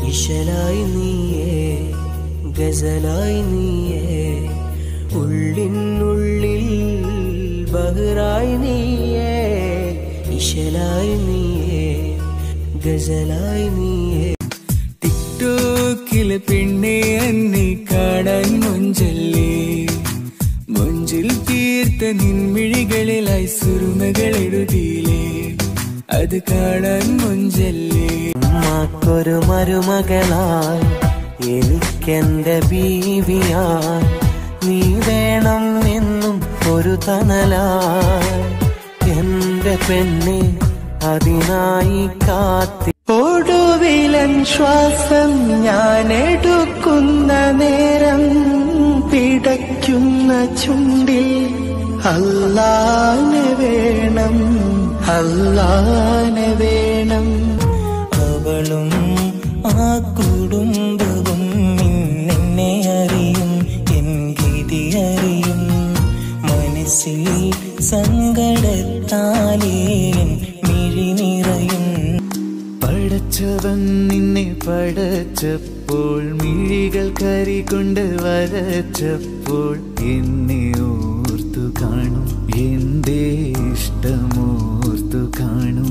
ഇശലായി നീയേ ഗസലായി നീയേ ഉള്ളിനുള്ളിൽ ബഹ്റായി നീയേ ഇശലായി നീയേ ഗസലായി നീയേ ടിക്ടോക്കിലെ പെണ്ണെ എന്നെ കാണാൻ മൊഞ്ചല്ലേ മൊഞ്ചിൽ തീർത്ത നിൻമിഴികളിലായി സുറുമകൾ എഴുതിയില്ലേ അത് കാണാൻ മൊഞ്ചല്ലേ ഉമ്മാക്കൊരു മരുമകളായി എനിക്കെന്റെ ബീവിയായി നീ വേണം എന്നും ഒരു തണലായി എന്റെ പെണ്ണെ അതിനായി കാത്തി ഒടുവിലൻ ശ്വാസം ഞാൻ എടുക്കുന്ന നേരം പിടയ്ക്കുന്ന ചുണ്ടിൽ അല്ലാനെ വേണം അല്ലാനെ വേണം അവളും ആ കുടുംബവും നിന്നെ അറിയും എൻ ഗതി അറിയും മനസ്സിൽ സങ്കടത്താലേ എൻ മിഴി നിറയും പടച്ചവൻ നിന്നെ പടച്ചപ്പോൾ മിഴികൾ കരികൊണ്ട് വരച്ചപ്പോൾ എന്നെ ഓർത്തു കാണും എന്റെ ഇഷ്ടമോർത്തു കാണും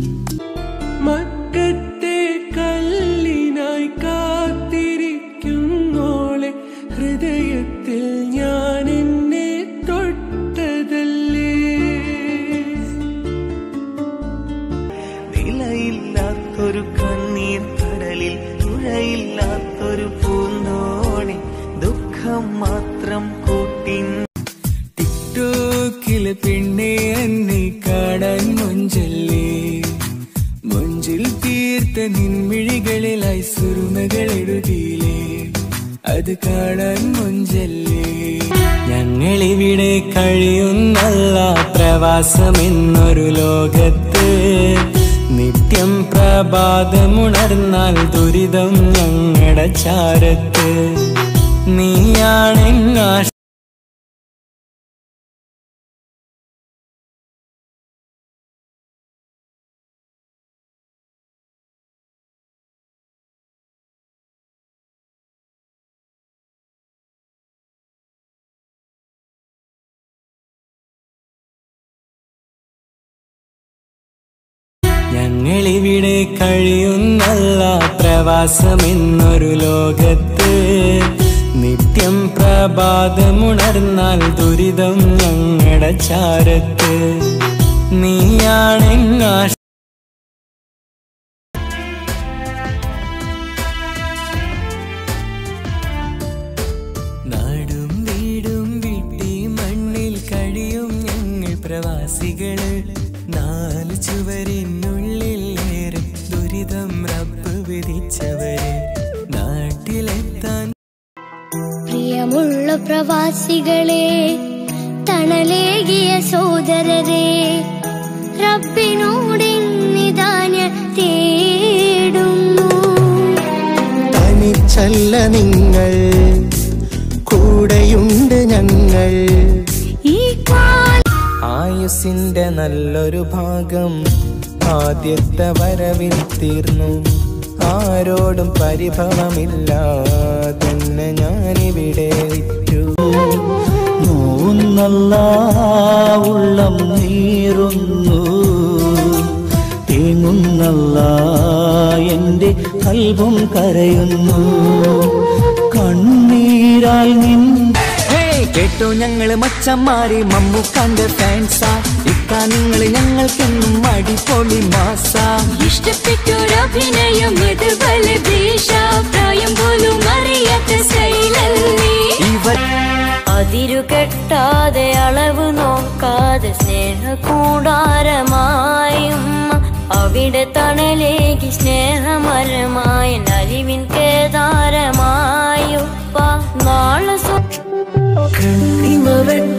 മക്കത്തെ കല്ലിനായി കാത്തിരിക്കുന്നോളെ ഹൃദയത്തിൽ ഞാൻ എന്നെ തൊട്ടതല്ലേ വിലയില്ലാത്തൊരു കണ്ണീർ കടലിൽ തുഴയില്ലാത്തൊരു പൂന്തോണി ദുഃഖം മാത്രം കൂട്ടി ടിക്ടോക്കിലെ പെണ്ണെ എന്നെ കാണാൻ മൊഞ്ചല്ലേ മൊഞ്ചിൽ തീർത്ത നിൻമിഴികളിലായി സുറുമകൾ എഴുതിയില്ലേ അത് കാണാൻ മൊഞ്ചല്ലേ ഞങ്ങളിവിടെ കഴിയുന്നല്ല പ്രവാസമെന്നൊരു ലോകത്ത് നിത്യം പ്രഭാതമുണർന്നാൽ ദുരിതം ഞങ്ങളുടെ ചാരത്ത് നീയാണെന്നാശ ഞങ്ങളിവിടെ കഴിയുന്നല്ല പ്രവാസമെന്നൊരു ലോകത്ത് നിത്യം പ്രഭാതമുണർന്നാൽ ദുരിതം ഞങ്ങളുടെ ചാരത്ത് നീയാണെന്നാശ നാടും വീടും വിട്ടി മണ്ണിൽ കഴിയും ഞങ്ങൾ പ്രവാസികള് നാല് ചുവരിനുള്ളിൽ ഏറെ ദുരിതം റബ്ബ് വിധിച്ചവര് നാട്ടിലെത്താൻ പ്രിയമുള്ള പ്രവാസികളെ തണലേകിയ സോദരരെ റബ്ബിനോടിന്നിതാ ഞാൻ തേടുന്നു തനിച്ചല്ല നിങ്ങൾ കൂടെയുണ്ട് ഞങ്ങൾ ഈ കാല ആയുസിന്റെ നല്ലൊരു ഭാഗം ആദ്യത്തെ വരവിൽ തീർന്നു ആരോടും പരിഭവമില്ലാതെന്നെ ഞാനിവിടെ വിറ്റു മൂന്നല്ല ഉള്ളം നീറുന്നു തേങ്ങുന്നല്ല എൻ്റെ കൽവും കരയുന്നു കണ്ണീരാൽ നിൻ കേട്ടോ ഞങ്ങള് മച്ചന്മാരെ മമ്മൂക്കാന്റെ ഫാൻസാ ഇക്കാ നിങ്ങള് ഞങ്ങൾക്കെന്നും അടിപൊളി മാസാ ഇഷ്ടപ്പെട്ടൊരഭിനയം ഇതുപോലെ ദേശ പ്രായം പോലും അറിയാത്ത ശൈലല്ലേ ഇവർ അതിരു കെട്ടാതെ അളവ് നോക്കാതെ സ്നേഹകൂടാരമായും അവിടെ തണലേകി സ്നേഹമരമായ നലിവിൻ കേദാരമായുപ്പ നാളെ സ്വ- കണ്ണിമ വെട്ട